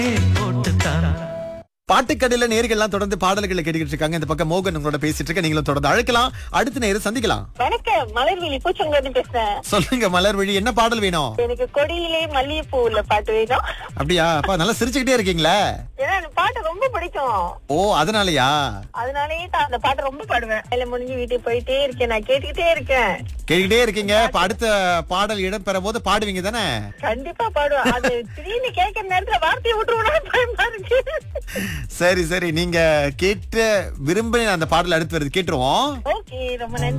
பாட்டுக்கடையில நேர்கள்லாம் தொடர்ந்து பாடல்களை கேட்டுக்கிட்டு இருக்காங்க இந்த பக்கம் மோகன் உங்களோட பேசிட்டு இருக்க நீங்களும் தொடர்ந்து அழைக்கலாம் அடுத்த நேரம் சந்திக்கலாம் வணக்கம் மலர்விழி பூச்சங்கன்னு பேசுறேன் சொல்லுங்க மலர்விழி என்ன பாடல் வேணும் எனக்கு கொடியிலே மல்லிகைப்பூ உள்ள பாட்டு வேணும் அப்படியா அப்பா நல்லா சிரிச்சுக்கிட்டே இருக்கீங்களே ஏன்னா அந்த பாட்டு ரொம்ப பிடிக்கும் ஓ அதனாலயா அதனாலயே தான் அந்த பாட்டு ரொம்ப பாடுவேன் வேலை முடிஞ்சு வீட்டுக்கு போயிட்டே இருக்கேன் நான் கேட்டுக்கிட்டே இருக்கேன் கேட்டுக்கிட்டே இருக்கீங்க இப்ப அடுத்த பாடல் இடம் பெற போது பாடுவீங்க தானே கண்டிப்பா பாடுவேன் அது திடீர்னு கேட்கிற நேரத்துல வார்த்தையை விட்டுருவோம் பயமா இருக்கு சரி சரி நீங்க கேட்டு விரும்பின அந்த பாடல் அடுத்து வருது கேட்டுருவோம் ஓகே ரொம்ப நன்றி